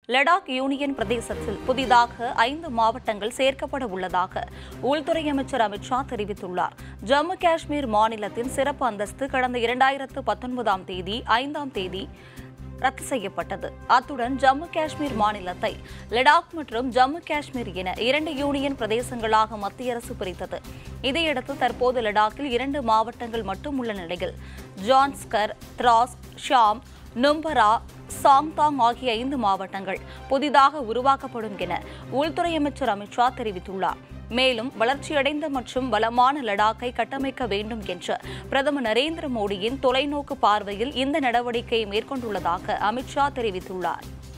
Ladakh union பிரதேசத்தில் புதிதாக ஐந்து மாவட்டங்கள் சேர்க்கப்பட உள்ளதாக உள்துறை அமைச்சர் அமித்ஷா தெரிவித்துள்ளார் ஜம்மு காஷ்மீர் மாநிலத்தின் சிறப்பு அந்தஸ்து கடந்த இரண்டாயிரத்து பத்தொன்பதாம் தேதி ஐந்தாம் தேதி ரத்து செய்யப்பட்டது அத்துடன் ஜம்மு காஷ்மீர் மாநிலத்தை லடாக் மற்றும் ஜம்மு காஷ்மீர் என இரண்டு யூனியன் பிரதேசங்களாக மத்திய அரசு பிரித்தது இதையடுத்து தற்போது லடாக்கில் இரண்டு மாவட்டங்கள் மட்டும் உள்ள நிலையில் ஜான்ஸ்கர் திராஸ் ஷாம் நும்பரா சாங்தாங் ஆகிய ஐந்து மாவட்டங்கள் புதிதாக உருவாக்கப்படும் என உள்துறை அமைச்சர் அமித்ஷா தெரிவித்துள்ளார் மேலும் வளர்ச்சியடைந்த மற்றும் வளமான லடாக்கை கட்டமைக்க வேண்டும் என்ற பிரதமர் நரேந்திர மோடியின் தொலைநோக்கு பார்வையில் இந்த நடவடிக்கையை மேற்கொண்டுள்ளதாக அமித்ஷா தெரிவித்துள்ளார்